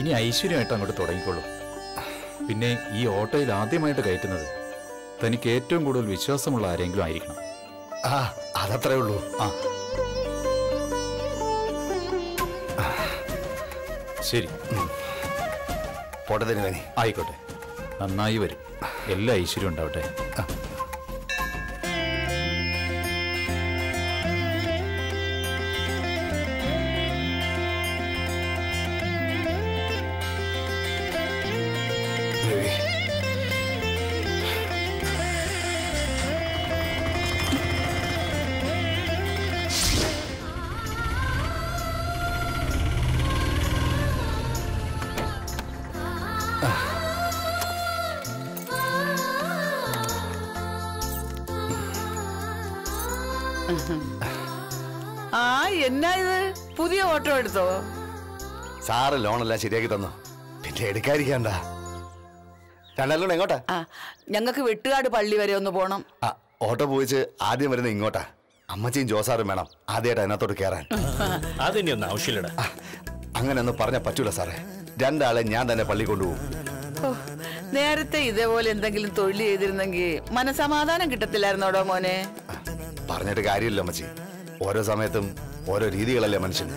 ഇനി ഐശ്വര്യമായിട്ട് അങ്ങോട്ട് തുടങ്ങിക്കോളൂ പിന്നെ ഈ ഓട്ടോയിൽ ആദ്യമായിട്ട് കയറ്റുന്നത് തനിക്ക് ഏറ്റവും കൂടുതൽ വിശ്വാസമുള്ള ആരെങ്കിലും ആയിരിക്കണം ആ അതത്രേ ഉള്ളൂ ആ ശരി പോട്ടെ തിരുവേനി ആയിക്കോട്ടെ നന്നായി വരും എല്ലാ ഐശ്വര്യം ഉണ്ടാവട്ടെ ദേവി ആ എന്നാ ഇത് പുതിയ ഓട്ടോ എടുത്തോ സാറ് ലോണെല്ലാം ശരിയാക്കി തന്നു പിന്നെ എടുക്കാതിരിക്കണ്ട രണ്ടാലും എങ്ങോട്ടാ ആ ഞങ്ങൾക്ക് വെട്ടുകാട് പള്ളി വരെ ഒന്ന് പോണം ആ ഓട്ടോ പോയിച്ച് ആദ്യം വരുന്നത് ഇങ്ങോട്ടാ അമ്മച്ചിയും ജോസാറും വേണം ആദ്യമായിട്ട് അതിനകത്തോട്ട് കയറാൻ അതിനി ഒന്നും ആവശ്യമില്ലടാ ആ, അങ്ങനെ ഒന്നും പറഞ്ഞാൽ പറ്റൂല സാറേ രണ്ടാളെ ഞാൻ തന്നെ പള്ളി കൊണ്ടുപോകും ഓ, നേരത്തെ ഇതേപോലെ എന്തെങ്കിലും തൊഴിൽ ചെയ്തിരുന്നെങ്കിൽ മനസമാധാനം കിട്ടത്തില്ലായിരുന്നോടോ മോനെ പറഞ്ഞിട്ട് കാര്യമില്ല അമ്മച്ചി ഓരോ സമയത്തും ഓരോ രീതികളല്ലേ മനുഷ്യന്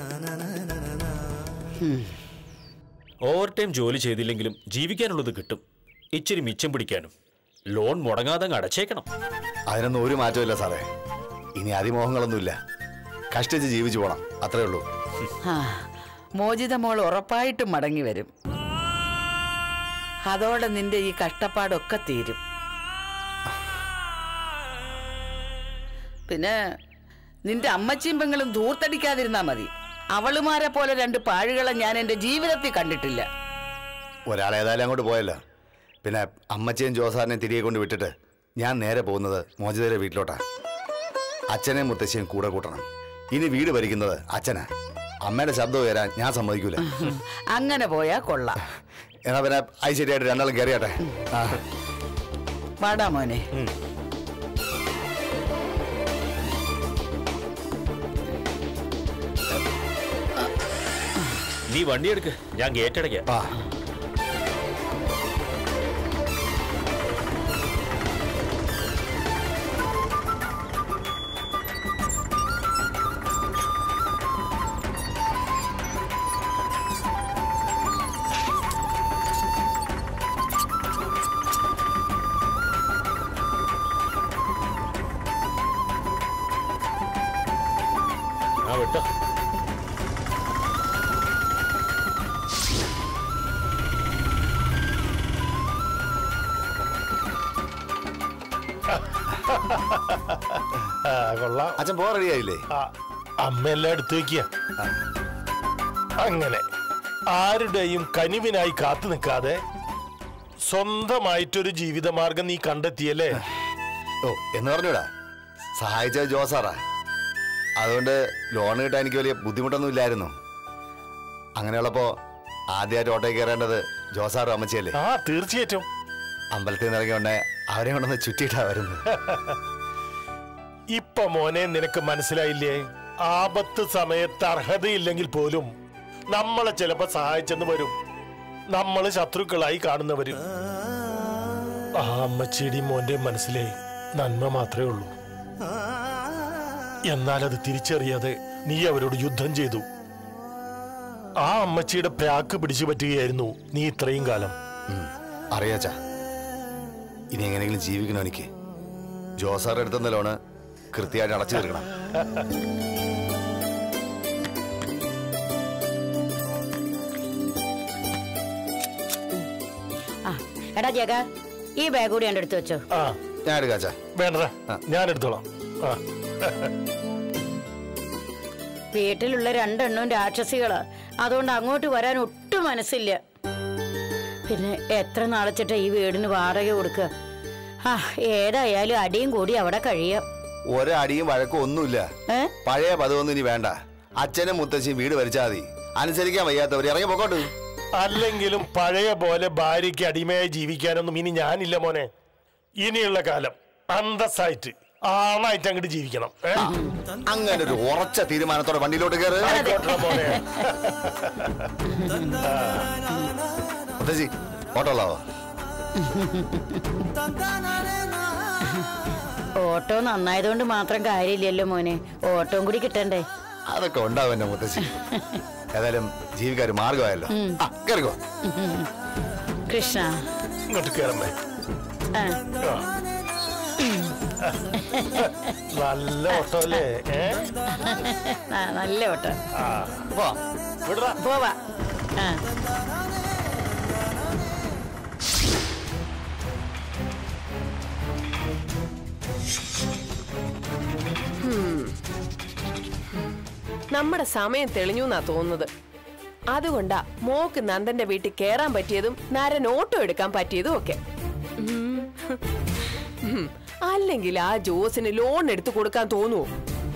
ഓവർ ടൈം ജോലി ചെയ്തില്ലെങ്കിലും ജീവിക്കാനുള്ളത് കിട്ടും ഇച്ചിരി മിച്ചം പിടിക്കാനും ലോൺ മുടങ്ങാതെ അങ്ങ് അടച്ചേക്കണം അതിനൊന്നും ഒരു മാറ്റമില്ല സാറേ ഇനി അതിമോഹങ്ങളൊന്നുമില്ല കഷ്ടിച്ച് ജീവിച്ചു പോണം അത്രേ ഉള്ളൂ ആ മോചിത മോൾ ഉറപ്പായിട്ടും മടങ്ങി വരും അതോടെ നിന്റെ ഈ കഷ്ടപ്പാടൊക്കെ തീരും പിന്നെ നിന്റെ അമ്മച്ചിയും പെങ്ങളും ധൂർത്തടിക്കാതിരുന്നാ മതി അവളുമാരെ പോലെ രണ്ട് പാഴുകളെ ഞാൻ എന്റെ ജീവിതത്തിൽ കണ്ടിട്ടില്ല ഒരാളേതായാലും അങ്ങോട്ട് പോയല്ലോ പിന്നെ അമ്മച്ചിയും ജോസാറിനെയും തിരികെ കൊണ്ട് വിട്ടിട്ട് ഞാൻ നേരെ പോകുന്നത് മോചിതയുടെ വീട്ടിലോട്ടാ അച്ഛനെയും മുത്തശ്ശിയും കൂടെ കൂട്ടണം ഇനി വീട് ഭരിക്കുന്നത് അച്ഛനാ അമ്മയുടെ ശബ്ദം ഉയരാൻ ഞാൻ സമ്മതിക്കൂല അങ്ങനെ പോയാ കൊള്ളാം എന്നാ പിന്നെ ഐശ്വര്യമായിട്ട് രണ്ടാളും കയറിയാട്ടെ ആ വാടാ മോനെ നീ വണ്ടി എടുക്ക് ഞാൻ ഗേറ്റ് അടയ്ക്കാം ആ ആ വിട്ടോ ആ, കൊള്ളാം അച്ഛൻ പോ റെഡിയായില്ലേ ആ, അമ്മയെല്ലാം എടുത്തു വെക്കുക അങ്ങനെ ആരുടെയും കനിവിനായി കാത്തു നിൽക്കാതെ സ്വന്തമായിട്ടൊരു ജീവിതമാർഗം നീ കണ്ടെത്തിയല്ലേ ഓ എന്ന് പറഞ്ഞൂടാ സഹായിച്ചത് ജോസാറാ അതുകൊണ്ട് ലോൺ കിട്ടാൻ എനിക്ക് വലിയ ബുദ്ധിമുട്ടൊന്നും ഇല്ലായിരുന്നു അങ്ങനെയുള്ളപ്പോ ആദ്യമായിട്ട് ഓട്ടോയിൽ കയറേണ്ടത് ജോസാറും അമ്മച്ചിയല്ലേ ആ തീർച്ചയായിട്ടും അമ്പലത്തിൽ നിന്ന് ഇറങ്ങിയോണ്ടേ അവരെ കൊണ്ടൊന്ന് ചുറ്റിയിട്ടാ വരുന്നത് ഇപ്പൊ മോനെ നിനക്ക് മനസ്സിലായില്ലേ ആപത്ത് സമയത്ത് അർഹതയില്ലെങ്കിൽ പോലും നമ്മളെ ചിലപ്പോ സഹായിച്ചെന്ന് വരും നമ്മള് ശത്രുക്കളായി കാണുന്നവരും ആ അമ്മച്ചിയുടെയും മോന്റെ മനസ്സിലെ നന്മ മാത്രമേ ഉള്ളൂ എന്നാൽ അത് തിരിച്ചറിയാതെ നീ അവരോട് യുദ്ധം ചെയ്തു ആ അമ്മച്ചിയുടെ പ്രാക്ക് പിടിച്ചു പറ്റുകയായിരുന്നു നീ ഇത്രയും കാലം അറിയാച്ചാ ഇനി എങ്ങനെയെങ്കിലും ജീവിക്കണോ എനിക്ക് ജോസാറുടെ അടുത്തുന്ന ലോണ് കൃത്യമായിട്ട് അടച്ചു തീർക്കണം ആ എടാ ജഗ ഈ ബാഗ് കൂടി എൻ്റെ അടുത്ത് വെച്ചോ ആ ഞാൻ എടുക്കാച്ചാ വേണ്ടടാ ആ. ഞാൻ എടുത്തോളാം ആ വീട്ടിലുള്ള രണ്ടെണ്ണവും രാക്ഷസികളാ അതുകൊണ്ട് അങ്ങോട്ട് വരാൻ ഒട്ടും മനസ്സില്ല പിന്നെ എത്ര നാളച്ചിട്ടാ ഈ വീടിന് വാടക കൊടുക്കുക ആ ഏതായാലും അടിയും കൂടി അവിടെ കഴിയാം ഒരടിയും വഴക്കും ഒന്നുമില്ല ഏ പഴയ പദവൊന്നും ഇനി വേണ്ട അച്ഛനും മുത്തശ്ശിയും വീട് ഭരിച്ചാൽ മതി അനുസരിക്കാൻ വയ്യാത്തവർ ഇറങ്ങി പൊക്കോട്ട് അല്ലെങ്കിലും പഴയ പോലെ ഭാര്യയ്ക്ക് അടിമയായി ജീവിക്കാനൊന്നും ഇനി ഞാനില്ല മോനെ ഇനിയുള്ള കാലം അന്തസ്സായിട്ട് ആണായിട്ട് അങ്ങോട്ട് ജീവിക്കണം ഏ? അങ്ങനെ ഒരു ഉറച്ച തീരുമാനത്തോടെ വണ്ടിയിലോട്ട് കയറ് ആയിക്കോട്ടെ മോനെ മുത്തശ്ശി ഓട്ടോ ഉള്ളാവോ ഓട്ടോ നന്നായതുകൊണ്ട് മാത്രം കാര്യമില്ലല്ലോ മോനെ ഓട്ടവും കൂടി കിട്ടണ്ടേ അതൊക്കെ ഉണ്ടാവും എന്റെ മുത്തശ്ശി ഏതായാലും ജീവിക്കാൻ ഒരു മാർഗമായല്ലോ ആ കയറിക്കോ കൃഷ്ണ ഇങ്ങോട്ട് കയറമ്മേ ആ, നല്ല ഓട്ടോ അല്ലേ ഏ ആ, നല്ല ഓട്ടോ ആ വാ വിടറാ പോവാ ആ നമ്മുടെ സമയം തെളിഞ്ഞു എന്നാ തോന്നുന്നത് അതുകൊണ്ടാ മോക്ക് നന്ദന്റെ വീട്ടിൽ കേറാൻ പറ്റിയതും നരൻ ഓട്ടോ എടുക്കാൻ പറ്റിയതും ഒക്കെ ഉം. ഉം. അല്ലെങ്കിൽ ആ ജോസിന് ലോൺ എടുത്തു കൊടുക്കാൻ തോന്നുവോ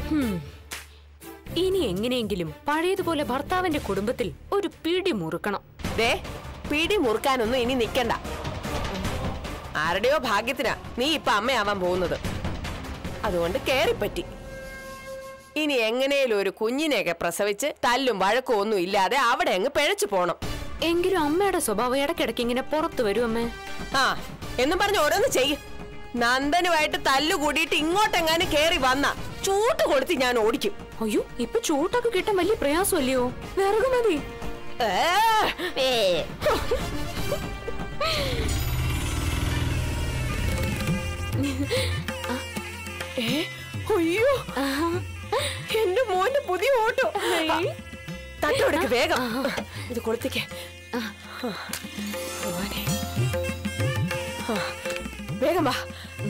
ഇനി എങ്ങനെയെങ്കിലും പഴയതുപോലെ ഭർത്താവിന്റെ കുടുംബത്തിൽ ഒരു പിടി മുറുക്കണം ദേ പിടി മുറുക്കാനൊന്നും ഇനി നിക്കണ്ട ആരുടെയോ ഭാഗ്യത്തിനാ നീ ഇപ്പൊ അമ്മയാവാൻ പോകുന്നത് അതുകൊണ്ട് കേറിപ്പറ്റി ഇനി എങ്ങനെയും ഒരു കുഞ്ഞിനെയൊക്കെ പ്രസവിച്ച് തല്ലും വഴക്കും ഒന്നും ഇല്ലാതെ അവിടെ അങ്ങ് പിഴച്ചു പോണം എങ്കിലും അമ്മയുടെ സ്വഭാവം ഇടയ്ക്കിടയ്ക്ക് ഇങ്ങനെ പുറത്തു വരും അമ്മേ ആ എന്നും പറഞ്ഞ് ഓരോന്ന് ചെയ്യും നന്ദനുമായിട്ട് തല്ലു കൂടിയിട്ട് ഇങ്ങോട്ടെങ്ങാനും കേറി വന്ന ചൂട്ട് കൊടുത്ത് ഞാൻ ഓടിക്കും അയ്യോ ഇപ്പൊ ചൂട്ടൊക്കെ കിട്ടാൻ വലിയ പ്രയാസമല്ലയോ വിറക് മതി ഏ, ഏ അയ്യോ എന്റെ മോന്റെ പുതിയ ഓട്ടോ തട്ടോടക്ക് വേഗം ഇത് കൊളുത്തിക്കേ ഭഗവാനെ. ആ, വേഗം വാ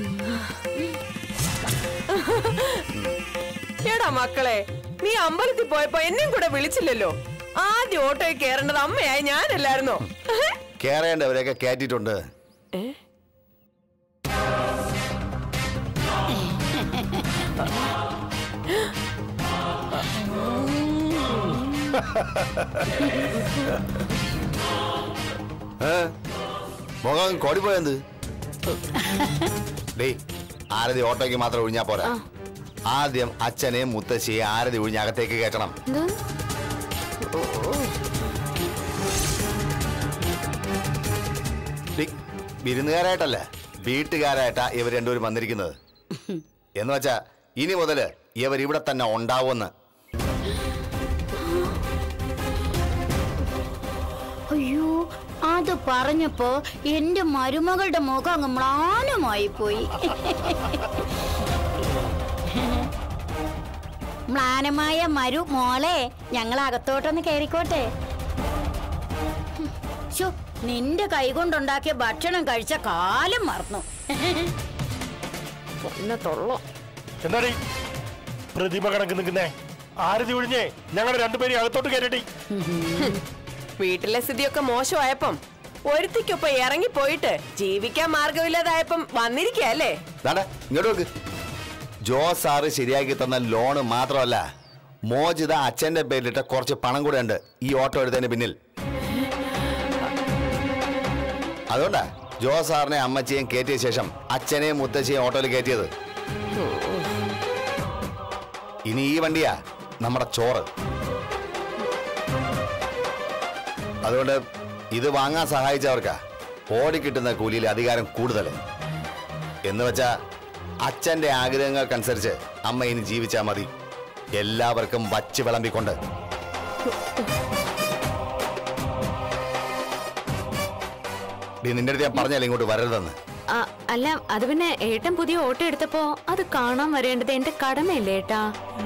എടാ മക്കളെ നീ അമ്പലത്തിൽ പോയപ്പോ എന്നെയും കൂടെ വിളിച്ചില്ലല്ലോ ആദ്യം ഓട്ടോയിൽ കയറേണ്ടത് അമ്മയായി ഞാനല്ലായിരുന്നോ കയറേണ്ടവരെയൊക്കെ കയറ്റിയിട്ടുണ്ട് ഏ? ഏ? മുഖം കോടിപ്പോയെന്ത് ഡേ ആരതി ഓട്ടോയ്ക്ക് മാത്രം ഒഴിഞ്ഞാ പോരാ ആദ്യം അച്ഛനെയും മുത്തശ്ശിയെ ആരതി ഒഴിഞ്ഞ് അകത്തേക്ക് കയറ്റണം എന്താ ഡേ, വിരുന്നുകാരായിട്ടല്ല വീട്ടുകാരായിട്ടാ ഇവർ രണ്ടുപേരും വന്നിരിക്കുന്നത് എന്ന് വെച്ചാ ഇനി മുതല് ഇവർ ഇവിടെ തന്നെ ഉണ്ടാവുമെന്ന് അയ്യോ അത് പറഞ്ഞപ്പോ എന്റെ മരുമകളുടെ മുഖം അങ്ങ് മ്ലാനമായി പോയി മ്ലാനമായ മരു മോളെ ഞങ്ങൾ അകത്തോട്ടൊന്ന് കയറിക്കോട്ടെ ശോ, നിന്റെ കൈകൊണ്ടുണ്ടാക്കിയ ഭക്ഷണം കഴിച്ച കാലം മറന്നു എന്നെ തൊള്ളോ എന്താടി പ്രതിമ കണക്ക് നിൽക്കുന്നേ ആരതി ഒഴിഞ്ഞേ ഞങ്ങളുടെ രണ്ടുപേരും അകത്തോട്ട് കയറ്റടി വീട്ടിലെ സ്ഥിതിയൊക്കെ മോശമായപ്പം ഒരുത്തിക്കൊപ്പം ഇറങ്ങിപ്പോയിട്ട് ജീവിക്കാൻ മാർഗമില്ലാതായപ്പം വന്നിരിക്കല്ലേ ദാണ്ടാ, ഇങ്ങോട്ട് നോക്ക് ജോ സാറ് ശരിയാക്കി തന്ന ലോണ് മാത്രമല്ല മോചിത അച്ഛന്റെ പേരിലിട്ട കുറച്ച് പണം കൂടെ ഉണ്ട് ഈ ഓട്ടോ എടുത്തതിന് പിന്നിൽ അതുകൊണ്ടാ ജോ സാറിനെ അമ്മച്ചിയും കയറ്റിയ ശേഷം അച്ഛനെയും മുത്തശ്ശിയും ഓട്ടോയിൽ കയറ്റിയത് ഇനി ഈ വണ്ടിയാ നമ്മുടെ ചോറ് അതുകൊണ്ട് ഇത് വാങ്ങാൻ സഹായിച്ചവർക്കാ ഓടിക്കിട്ടുന്ന കൂലിയിൽ അധികാരം കൂടുതൽ എന്ന് വെച്ചാ അച്ഛന്റെ ആഗ്രഹങ്ങൾക്കനുസരിച്ച് അമ്മ ഇനി ജീവിച്ചാ മതി എല്ലാവർക്കും വച്ച് വിളമ്പിക്കൊണ്ട് ഡി, നിന്റെ അടുത്ത് ഞാൻ പറഞ്ഞാലേ ഇങ്ങോട്ട് വരരുതെന്ന് ആ, അല്ല അത് പിന്നെ ഏട്ടൻ പുതിയ ഓട്ടോ എടുത്തപ്പോ അത് കാണാൻ വരേണ്ടത് എന്റെ കടമയല്ലേ ഏട്ടാ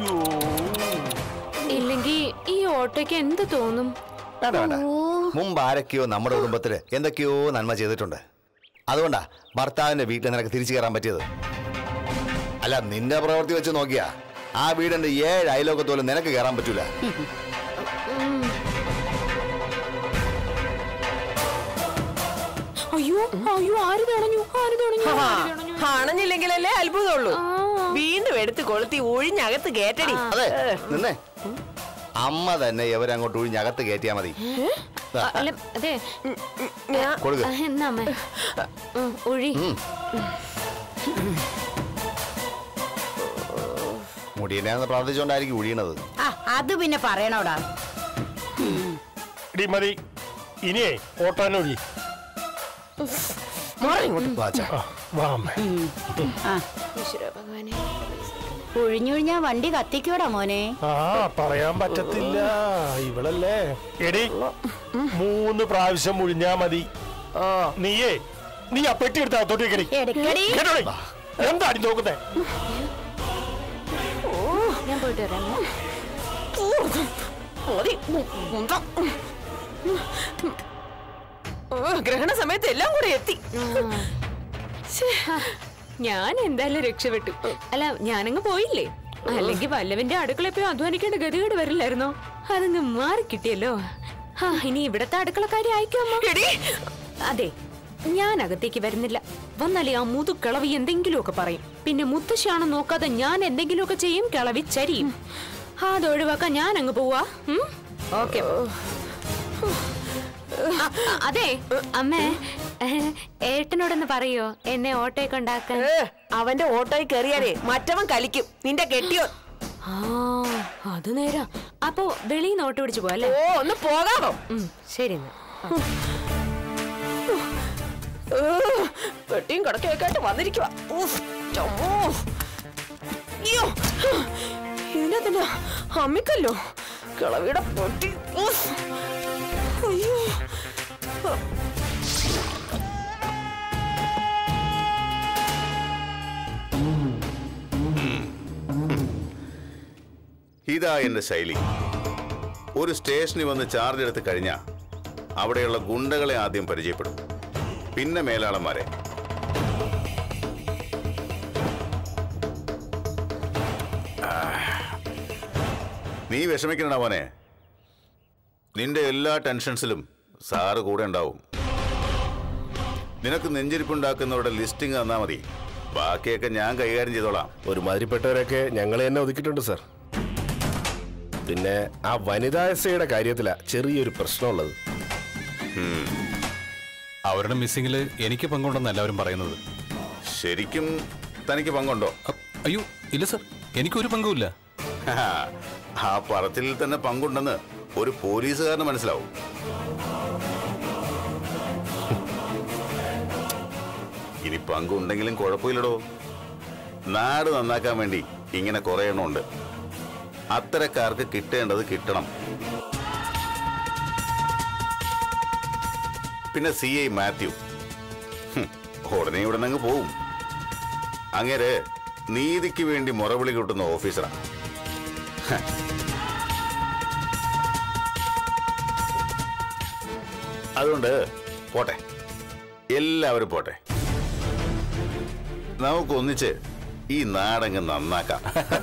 ഇല്ലെങ്കി ഈ ഓട്ടോയ്ക്ക് എന്ത് തോന്നും വേണ്ട വേണ്ട മുമ്പ് ആരൊക്കെയോ നമ്മുടെ കുടുംബത്തില് എന്തൊക്കെയോ നന്മ ചെയ്തിട്ടുണ്ട് അതുകൊണ്ടാ ഭർത്താവിന്റെ വീട്ടിൽ നിനക്ക് തിരിച്ചു കയറാൻ പറ്റിയത് അല്ല നിന്റെ പ്രവൃത്തി വെച്ച് നോക്കിയാ ആ വീടിന്റെ ഏഴ് അയലോക്കത്തോലും നിനക്ക് കയറാൻ പറ്റൂല അയ്യോ അയ്യോ ആര് തടഞ്ഞു ആര് തടഞ്ഞു ആര് തടഞ്ഞു? അണഞ്ഞില്ലെങ്കിലല്ലേ അത്ഭുതമുള്ളൂ വീണ്ടും എടുത്ത് കൊളുത്തി ഒഴിഞ്ഞകത്ത് കേട്ടടി അതെ നിന്നേ അമ്മ തന്നെ ഇവരങ്ങോട്ട് ഒഴിഞ്ഞകത്ത് കയറ്റിയാ മതി ആ, അല്ല അതെ ഞാൻ കൊടുക്ക ആ, എന്നാ അമ്മേ ഉം, ഒഴി മുടിയനാന്ന് പ്രാർത്ഥിച്ചുകൊണ്ടായിരിക്കും ഒഴിയണത് ആ അത് പിന്നെ പറയണോടാ ഇടി മതി ഇനിയേ ഓട്ടാനൊഴി മാറി ഇങ്ങോട്ട് വാച്ചാ ആ, വാ അമ്മേ ആ ഒഴിഞ്ഞൊഴിഞ്ഞാ വണ്ടി കത്തിക്കോടാ മോനെ ആ പറയാൻ പറ്റത്തില്ല ഇവളല്ലേ എടി മൂന്ന് പ്രാവശ്യം മുഴിഞ്ഞാ മതി നീയേ നീ ആ പെട്ടി എടുത്ത് അകത്തോട്ട് വെക്കടി എടുക്കടി കേട്ടോടി എന്താടി നോക്കുന്നേ ഞാൻ പോയിട്ട് വരാം മതി ഉന്ത. ഓ, ഗ്രഹണ സമയത്ത് എല്ലാം കൂടെ എത്തി ഞാൻ എന്തായാലും രക്ഷപ്പെട്ടു അല്ല ഞാനങ്ങ് പോയില്ലേ അല്ലെങ്കിൽ വല്ലവന്റെ അടുക്കള പോയി അധ്വാനിക്കേണ്ട ഗതികേട് വരില്ലായിരുന്നോ അതങ്ങ് മാറി കിട്ടിയല്ലോ ആ ഇനി ഇവിടത്തെ അടുക്കളക്കാരി അയക്കാമോ എടി, അതെ ഞാൻ അകത്തേക്ക് വരുന്നില്ല വന്നാലേ ആ മുതു കിളവി എന്തെങ്കിലുമൊക്കെ പറയും പിന്നെ മുത്തശ്ശിയാണോ നോക്കാതെ ഞാൻ എന്തെങ്കിലുമൊക്കെ ചെയ്യും കിളവി ചരിയും അത് ഒഴിവാക്കാൻ ഞാൻ അങ്ങ് പോവാ ഓക്കെ അതെ അമ്മേ ഏട്ടനോടൊന്ന് പറയോ എന്നെ ഓട്ടോയൊക്കെ ഉണ്ടാക്കാൻ ഏ, അവന്റെ ഓട്ടോയിൽ കയറിയാലേ മറ്റവൻ കളിക്കും നിന്റെ കെട്ടിയോ ആ അത് നേരാ അപ്പോ വെളിയിൽ നിന്ന് ഓട്ടോ പിടിച്ചു പോവാ അല്ലേ ഓ ഒന്ന് പോകാമോ ഉം, ശരി എന്നാ ഏ, പെട്ടിയും കിടക്കയൊക്കെ ആയിട്ട് വന്നിരിക്കുക അയ്യോ ഇതിനകത്തന്നെ അമ്മിക്കല്ലോ കിളവിയുടെ പൊട്ടി ഉഫ്. അയ്യോ ഇതാ എന്റെ ശൈലി ഒരു സ്റ്റേഷനിൽ വന്ന് ചാർജ് എടുത്ത് കഴിഞ്ഞാൽ അവിടെയുള്ള ഗുണ്ടകളെ ആദ്യം പരിചയപ്പെടും പിന്നെ മേലാളന്മാരെ ആ. നീ വിഷമിക്കണ മോനെ നിന്റെ എല്ലാ ടെൻഷൻസിലും സാറ് കൂടെ ഉണ്ടാവും നിനക്ക് നെഞ്ചിരിപ്പുണ്ടാക്കുന്നവരുടെ ലിസ്റ്റിംഗ് തന്നാ മതി ബാക്കിയൊക്കെ ഞാൻ കൈകാര്യം ചെയ്തോളാം ഒരുമാതിരിപ്പെട്ടവരൊക്കെ ഞങ്ങൾ തന്നെ ഒതുക്കിയിട്ടുണ്ട് സാർ പിന്നെ ആ വനിതാ എസ് ഐയുടെ കാര്യത്തിലാ ചെറിയൊരു പ്രശ്നമുള്ളത് അവരുടെ മിസ്സിങ്ങിൽ എനിക്ക് പങ്കുണ്ടെന്ന് എല്ലാവരും പറയുന്നത് ശരിക്കും തനിക്ക് പങ്കുണ്ടോ അ- അയ്യോ ഇല്ല സർ എനിക്കൊരു പങ്കുമില്ല ആ പറച്ചിലിൽ തന്നെ പങ്കുണ്ടെന്ന് ഒരു പോലീസുകാരന് മനസ്സിലാവും ഇനി പങ്കുണ്ടെങ്കിലും കുഴപ്പമില്ലടോ നാട് നന്നാക്കാൻ വേണ്ടി ഇങ്ങനെ കുറെ എണ്ണം ഉണ്ട് അത്തരക്കാർക്ക് കിട്ടേണ്ടത് കിട്ടണം പിന്നെ സി ഐ മാത്യു ഹും, ഉടനെ ഇവിടെ അങ്ങ് പോവും അങ്ങേര് നീതിക്ക് വേണ്ടി മുറവിളി കിട്ടുന്ന ഓഫീസറാണ് ഹ. അതുകൊണ്ട് പോട്ടെ എല്ലാവരും പോട്ടെ നമുക്ക് ഒന്നിച്ച് ഈ നാടങ്ങ് നന്നാക്കാം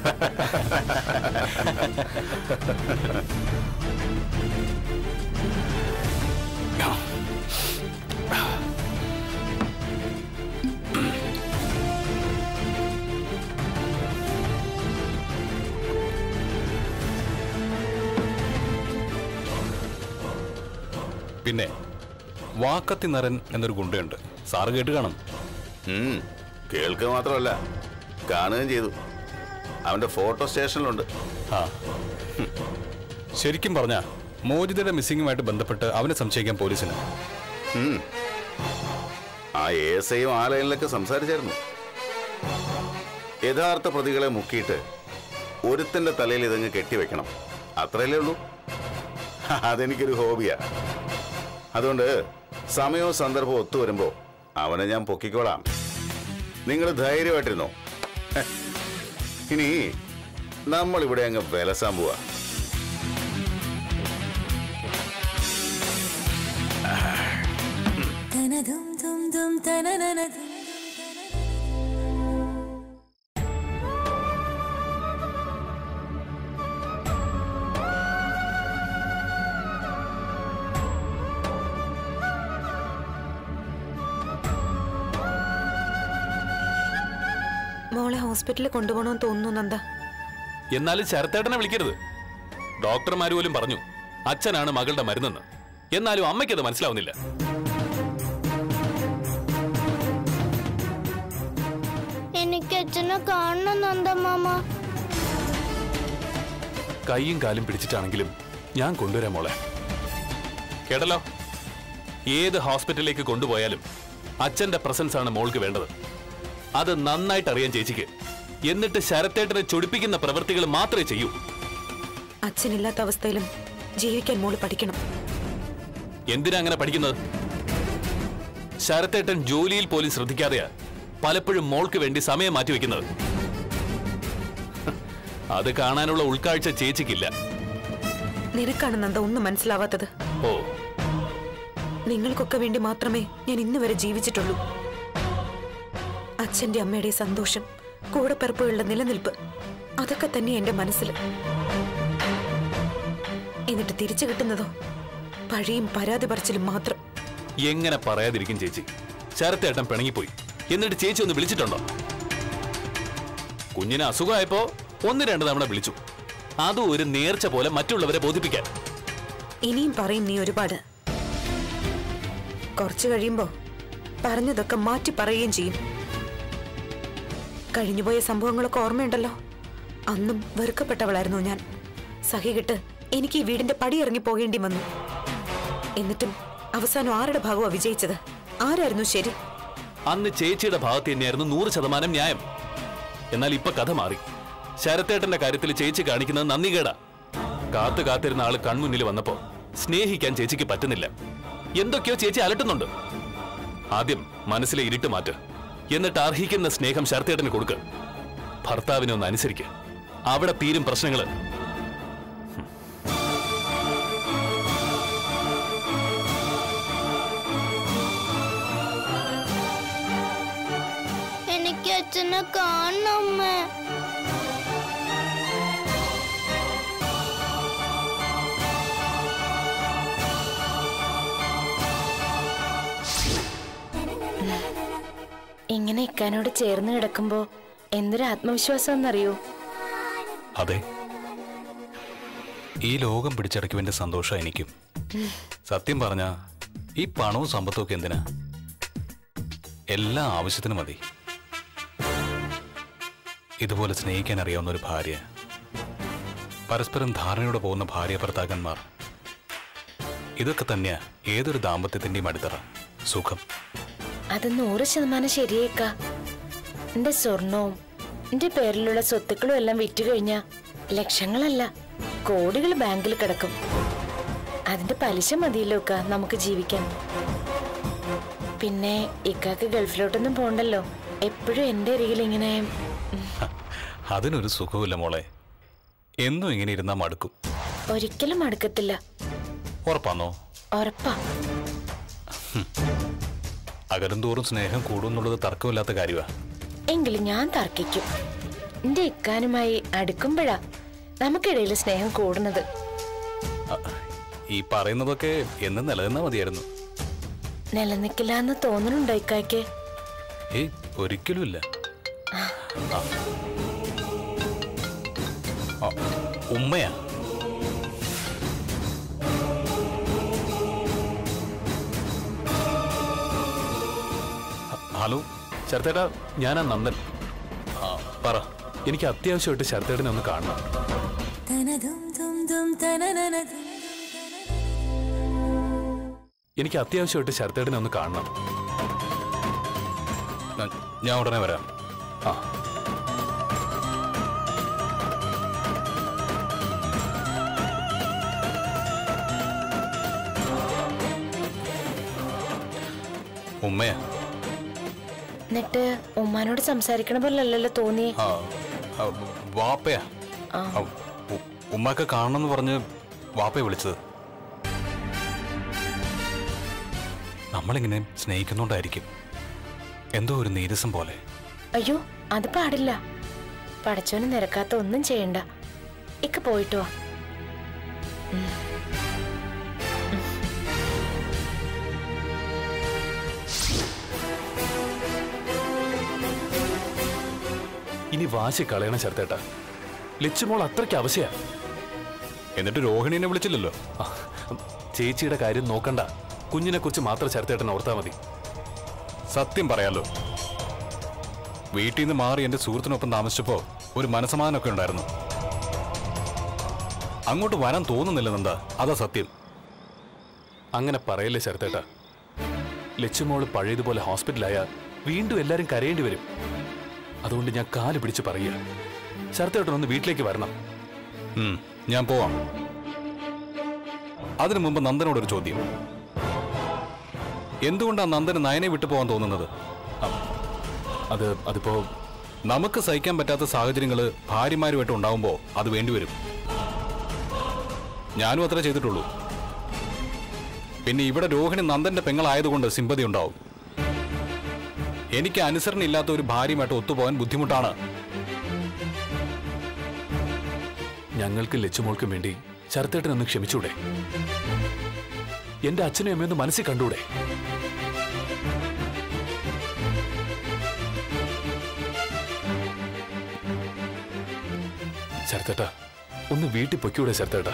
പിന്നെ വാക്കത്തി നരൻ എന്നൊരു ഗുണ്ടയുണ്ട് സാറ് കേട്ട് കാണും ഉം, കേൾക്കുക മാത്രമല്ല കാണുകയും ചെയ്തു അവന്റെ ഫോട്ടോ സ്റ്റേഷനിലുണ്ട് ആ ഹും. ശരിക്കും പറഞ്ഞ മോചിതയുടെ മിസ്സിങ്ങുമായിട്ട് ബന്ധപ്പെട്ട് അവനെ സംശയിക്കാൻ പോലീസിന് ഉം. ആ എസ് ഐയും ആ ലൈനിലൊക്കെ സംസാരിച്ചായിരുന്നു യഥാർത്ഥ പ്രതികളെ മുക്കിയിട്ട് ഒരുത്തന്റെ തലയിൽ ഇതങ്ങ് കെട്ടിവെക്കണം അത്രയല്ലേ ഉള്ളൂ അതെനിക്കൊരു ഹോബിയാ അതുകൊണ്ട് സമയവും സന്ദർഭവും ഒത്തു വരുമ്പോ അവനെ ഞാൻ പൊക്കിക്കോളാം നിങ്ങൾ ധൈര്യമായിട്ടിരുന്നോ ഹെ. ഇനി നമ്മൾ ഇവിടെ അങ്ങ് വിലസാൻ പോവാ മോളെ ഹോസ്പിറ്റലിൽ കൊണ്ടുപോകണമെന്ന് തോന്നുന്നു നന്ദ എന്നാലും ശരത്തേട്ടനെ വിളിക്കരുത് ഡോക്ടർമാർ പോലും പറഞ്ഞു അച്ഛനാണ് മകളുടെ മരുന്നെന്ന് എന്നാലും അമ്മയ്ക്കത് മനസ്സിലാവുന്നില്ല എനിക്ക് അച്ഛനെ കാണണം നന്ദമാമ കൈയും കാലും പിടിച്ചിട്ടാണെങ്കിലും ഞാൻ കൊണ്ടുവരാം മോളെ കേട്ടല്ലോ ഏത് ഹോസ്പിറ്റലിലേക്ക് കൊണ്ടുപോയാലും അച്ഛന്റെ പ്രസൻസ് ആണ് മോൾക്ക് വേണ്ടത് അത് നന്നായിട്ട് അറിയാൻ ചേച്ചിക്ക് എന്നിട്ട് ശരത്തേട്ടനെ ചൊടിപ്പിക്കുന്ന പ്രവൃത്തികൾ മാത്രമേ ചെയ്യൂ അച്ഛനില്ലാത്ത അവസ്ഥയിലും ജീവിക്കാൻ മോള് പഠിക്കണം എന്തിനാ അങ്ങനെ പഠിക്കുന്നത് ശരത്തേട്ടൻ ജോലിയിൽ പോലും ശ്രദ്ധിക്കാതെയാ പലപ്പോഴും മോൾക്ക് വേണ്ടി സമയം മാറ്റിവെക്കുന്നത് അത് കാണാനുള്ള ഉൾക്കാഴ്ച ചേച്ചിക്കില്ല നിനക്കാണ് നന്ദ ഒന്നും മനസ്സിലാവാത്തത് ഓ നിങ്ങൾക്കൊക്കെ വേണ്ടി മാത്രമേ ഞാൻ ഇന്ന് വരെ ജീവിച്ചിട്ടുള്ളൂ അച്ഛന്റെ അമ്മയുടെ സന്തോഷം കൂടപ്പിറപ്പുകളുടെ നിലനിൽപ്പ് അതൊക്കെ തന്നെ എന്റെ മനസ്സിൽ എന്നിട്ട് തിരിച്ചു കിട്ടുന്നതോ പഴയും പരാതി പറച്ചിലും മാത്രം എങ്ങനെ പറയാതിരിക്കും ചേച്ചി ശരത്തേട്ടൻ പിണങ്ങിപ്പോയി എന്നിട്ട് ചേച്ചി ഒന്ന് വിളിച്ചിട്ടുണ്ടോ കുഞ്ഞിന് അസുഖമായപ്പോ ഒന്ന് രണ്ട് തവണ വിളിച്ചു അതും ഒരു നേർച്ച പോലെ മറ്റുള്ളവരെ ബോധിപ്പിക്കാൻ ഇനിയും പറയും നീ ഒരുപാട് കുറച്ചു കഴിയുമ്പോ പറഞ്ഞതൊക്കെ മാറ്റി പറയുകയും ചെയ്യും കഴിഞ്ഞുപോയ സംഭവങ്ങളൊക്കെ ഓർമ്മയുണ്ടല്ലോ അന്നും വെറുക്കപ്പെട്ടവളായിരുന്നു ഞാൻ സഹികിട്ട് എനിക്ക് ഈ വീടിന്റെ പടിയിറങ്ങി പോകേണ്ടി വന്നു എന്നിട്ടും അവസാനം ആരുടെ ഭാഗമാ വിജയിച്ചത് ആരായിരുന്നു ശരി അന്ന് ചേച്ചിയുടെ ഭാഗത്ത് തന്നെയായിരുന്നു നൂറ് ശതമാനം ന്യായം എന്നാൽ ഇപ്പൊ കഥ മാറി ശരത്തേട്ടന്റെ കാര്യത്തിൽ ചേച്ചി കാണിക്കുന്നത് നന്ദികേടാ കാത്തു കാത്തിരുന്ന ആള് കൺമുന്നിൽ വന്നപ്പോ സ്നേഹിക്കാൻ ചേച്ചിക്ക് പറ്റുന്നില്ല എന്തൊക്കെയോ ചേച്ചി അലട്ടുന്നുണ്ട് ആദ്യം മനസ്സിലെ ഇരുട്ട് മാറ്റ് എന്നിട്ട് അർഹിക്കുന്ന സ്നേഹം ശരത്തേട്ടന് കൊടുക്ക് ഭർത്താവിനെ ഒന്ന് അനുസരിക്കുക അവിടെ തീരും പ്രശ്നങ്ങള് എനിക്ക് അച്ഛനെ കാണണം അമ്മേ ഇങ്ങനെ ഇക്കാനോട് ചേർന്ന് കിടക്കുമ്പോ എന്തൊരു ആത്മവിശ്വാസം എന്നറിയോ അതെ ഈ ലോകം പിടിച്ചടക്കുവിന്റെ സന്തോഷം എനിക്കും സത്യം പറഞ്ഞ ഈ പണവും സമ്പത്തും ഒക്കെ എന്തിനാ എല്ലാ ആവശ്യത്തിനും മതി ഇതുപോലെ സ്നേഹിക്കാൻ അറിയാവുന്ന ഒരു ഭാര്യ പരസ്പരം ധാരണയോടെ പോകുന്ന ഭാര്യ ഭർത്താക്കന്മാർ ഇതൊക്കെ തന്നെയാ ഏതൊരു ദാമ്പത്യത്തിന്റെയും അടിത്തറ സുഖം അത് നൂറ് ശതമാനം ശരിയേക്ക എന്റെ സ്വർണവും എന്റെ പേരിലുള്ള സ്വത്തുക്കളും എല്ലാം വിറ്റു കഴിഞ്ഞാ ലക്ഷങ്ങളല്ല കോടികൾ ബാങ്കിൽ കിടക്കും അതിന്റെ പലിശ മതിയല്ലോ ഇക്ക നമുക്ക് ജീവിക്കാൻ പിന്നെ ഇക്കാക്ക് ഗൾഫിലോട്ടൊന്നും പോണ്ടല്ലോ എപ്പോഴും എന്റെ അരികിൽ ഇങ്ങനെ അതിനൊരു സുഖമില്ല മോളെ എന്നും ഇങ്ങനെ ഇരുന്നാ മടുക്കും ഒരിക്കലും അടുക്കത്തില്ല ഉറപ്പാന്നോ ഉറപ്പാ അകലും തോറും സ്നേഹം കൂടും എന്നുള്ളത് തർക്കമില്ലാത്ത കാര്യമാ എങ്കിലും ഞാൻ തർക്കിക്കും എന്റെ ഇക്കാനുമായി അടുക്കുമ്പോഴാ നമുക്കിടയിൽ സ്നേഹം കൂടുന്നത് ഈ പറയുന്നതൊക്കെ എന്നും നിലനിന്നാ മതിയായിരുന്നു നിലനിൽക്കില്ല എന്ന് തോന്നുന്നുണ്ടോ ഇക്കായ്ക്ക് ഏയ് ഒരിക്കലുമില്ല ആ. ആ, ഉമ്മയാ ഹ- ഹലോ ശരത്തേട്ടാ ഞാനാ നന്ദൻ ആ, പറ എനിക്ക് അത്യാവശ്യമായിട്ട് ശരത്തേട്ടനെ ഒന്ന് കാണണം എനിക്ക് അത്യാവശ്യമായിട്ട് ശരത്തേട്ടനെ ഒന്ന് കാണണം ഞാൻ- ഞാൻ ഉടനെ വരാം ആ ഉമ്മയാ എന്നിട്ട് ഉമ്മാനോട് സംസാരിക്കണ പോലല്ലോ തോന്നി ആ ആ, വാപ്പയാ ആ. ആ, ഉ- ഉമ്മയൊക്കെ കാണണമെന്ന് പറഞ്ഞ് വാപ്പയെ വിളിച്ചത് നമ്മളിങ്ങനെ സ്നേഹിക്കുന്നുണ്ടായിരിക്കും എന്തോ ഒരു നീരസം പോലെ അയ്യോ അത് പാടില്ല പടച്ചോന് നിരക്കാത്ത ഒന്നും ചെയ്യണ്ട ഇക്ക പോയിട്ട് വാ ഇനി വാശി കളയണ ശരത്തേട്ട ലച്ചുമോൾ അത്രയ്ക്ക് ആവശ്യ എന്നിട്ട് രോഹിണിനെ വിളിച്ചില്ലല്ലോ ചേച്ചിയുടെ കാര്യം നോക്കണ്ട കുഞ്ഞിനെ കുറിച്ച് മാത്രം ശരത്തേട്ടൻ ഓർത്താ മതി സത്യം പറയാലോ വീട്ടിൽ നിന്ന് മാറി എന്റെ സുഹൃത്തിനൊപ്പം താമസിച്ചപ്പോ ഒരു മനസമാധാനമൊക്കെ ഉണ്ടായിരുന്നു അങ്ങോട്ട് വരാൻ തോന്നുന്നില്ല നന്ദ അതാ സത്യം അങ്ങനെ പറയല്ലേ ശരത്തേട്ട ലച്ചുമോള് പഴയതുപോലെ ഹോസ്പിറ്റലായ വീണ്ടും എല്ലാരും കരയേണ്ടി വരും അതുകൊണ്ട് ഞാൻ കാല് പിടിച്ച് പറയുക ശരത്തേട്ടൻ ഒന്ന് വീട്ടിലേക്ക് വരണം ഉം, ഞാൻ പോവാം അതിനു മുമ്പ് നന്ദനോടൊരു ചോദ്യം എന്തുകൊണ്ടാണ് നന്ദന് നയനെ വിട്ടു പോകാൻ തോന്നുന്നത് അത് അതിപ്പോ നമുക്ക് സഹിക്കാൻ പറ്റാത്ത സാഹചര്യങ്ങൾ ഭാര്യമാരുമായിട്ട് ഉണ്ടാവുമ്പോൾ അത് വേണ്ടിവരും ഞാനും അത്ര ചെയ്തിട്ടുള്ളൂ പിന്നെ ഇവിടെ രോഹിണി നന്ദന്റെ പെങ്ങളായതുകൊണ്ട് സിമ്പതി ഉണ്ടാവും എനിക്ക് അനുസരണ ഇല്ലാത്ത ഒരു ഭാര്യയുമായിട്ട് ഒത്തുപോകാൻ ബുദ്ധിമുട്ടാണ് ഞങ്ങൾക്ക് ലച്ചുമോൾക്കും വേണ്ടി ശരത്തേട്ടൻ ഒന്ന് ക്ഷമിച്ചൂടെ എന്റെ അച്ഛനും അമ്മയൊന്ന് മനസ്സിൽ കണ്ടൂടെ ശരത്തേട്ട ഒന്ന് വീട്ടിൽ പൊയ്ക്കൂടെ ശരത്തേട്ട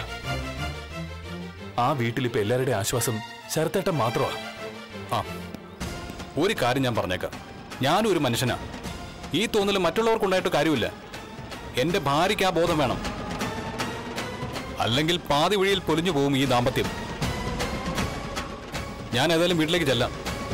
ആ വീട്ടിൽ ഇപ്പൊ എല്ലാവരുടെയും ആശ്വാസം ശരത്തേട്ടൻ മാത്രമാ ആ ഒരു കാര്യം ഞാൻ പറഞ്ഞേക്കാം ഞാനും ഒരു മനുഷ്യനാ ഈ തോന്നൽ മറ്റുള്ളവർക്കുണ്ടായിട്ട് കാര്യമില്ല എന്റെ ഭാര്യയ്ക്ക് ആ ബോധം വേണം അല്ലെങ്കിൽ പാതി വഴിയിൽ പൊലിഞ്ഞു പോകും ഈ ദാമ്പത്യം ഞാൻ ഏതായാലും വീട്ടിലേക്ക് ചെല്ലാം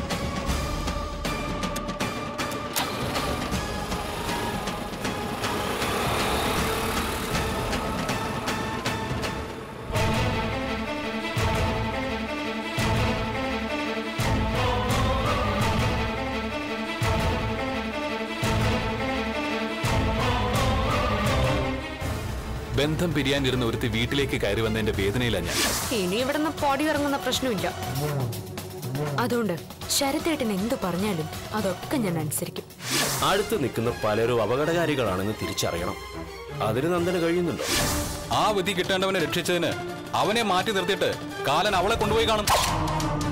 ബന്ധം പിരിയാനിരുന്ന ഒരുത്തി വീട്ടിലേക്ക് കയറി വന്നതിന്റെ വേദനയിലാണ് ഞാൻ ഇനി ഇവിടെ നിന്ന് പൊടി ഇറങ്ങുന്ന പ്രശ്നമില്ല അതുകൊണ്ട് ശരത്തേട്ടൻ എന്തു പറഞ്ഞാലും അതൊക്കെ ഞാൻ അനുസരിക്കും അടുത്ത് നിൽക്കുന്ന പലരും അപകടകാരികളാണെന്ന് തിരിച്ചറിയണം അതിന് നന്ദന് കഴിയുന്നുണ്ടോ ആ വിധി കിട്ടേണ്ടവനെ രക്ഷിച്ചതിന് അവനെ മാറ്റി നിർത്തിയിട്ട് കാലൻ അവളെ കൊണ്ടുപോയി കാണും